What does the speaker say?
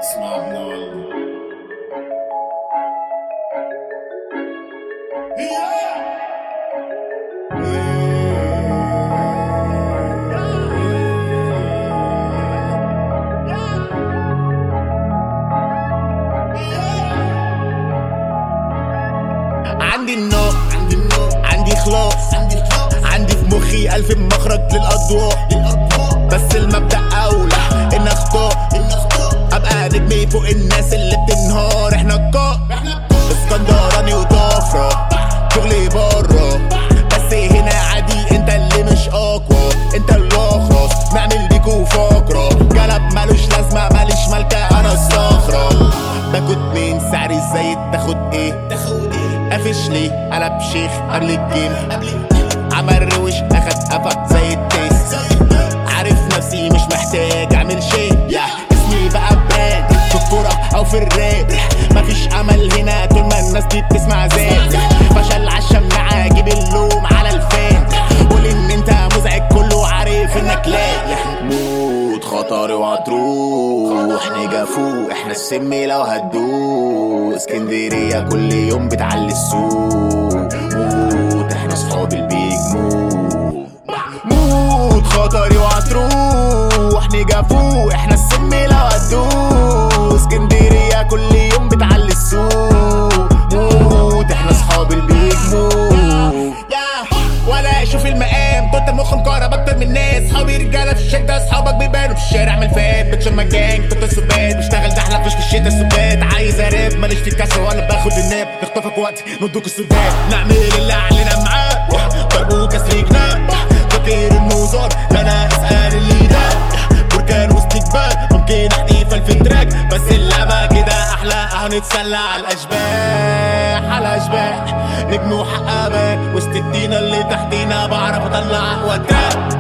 اسمع بنار عندي النوع عندي النوع عندي خلاص عندي خلاص عندي في مخي ألف مخرج للأضواء للأضواء بس المبدأ أولى إن أخطاء إن أخطاء أبقى نجمي فوق الناس اللي بتنهار إحنا الكار اسكندراني وطفرة شغلي بره بس هنا عادي انت اللي مش اقوى انت اللي اخرس نعمل بيكو فقرة جلب مالوش لازمة ماليش مالكة انا الصخرة باخد مين سعري الزايد تاخد ايه تاخد ايه قافش ليه قلب شيخ قبل الجيم عمل روش اخد قفا زي التيس عارف نفسي مش محتاج اعمل شيء يا اسمي بقى براند في الكورة او في الراب مفيش امل هنا طول ما الناس دي بتسمع زاد فشل عالشماعة جيب اللوم على الفان قول ان انت مزعج كله عارف انك لا موت خطر وهتروح نجافو احنا السم لو هتدوق اسكندرية كل يوم بتعلي السوق موت احنا صحاب البيج موت موت خطري وهتروح نجافو احنا السم لو هتدوق اسكندرية كل يوم بتعلي السوق موت احنا اصحاب البيج موت يا ولا اشوف المقام كنت مخ مكهرب اكتر من الناس صحابي رجاله في الشتا اصحابك بيبانوا في الشارع من الفات بتشم مجان كنت السبات بشتغل زحلة فيش في الشتا السبات عايز اراب ماليش في الكاس ولا باخد الناب نخطفك وقت ندوك السودان نعمل اللي علينا معاه ضرب وكسر جنان فاكر انه زار لا انا اسال اللي ده بركان وسط جبال ممكن احتفل في تراك بس اللعبة كده احلى هنتسلى على الاشباح على الاشباح نجم وحق ابان وسط الدينا اللي تحتينا بعرف اطلع اقوى تراك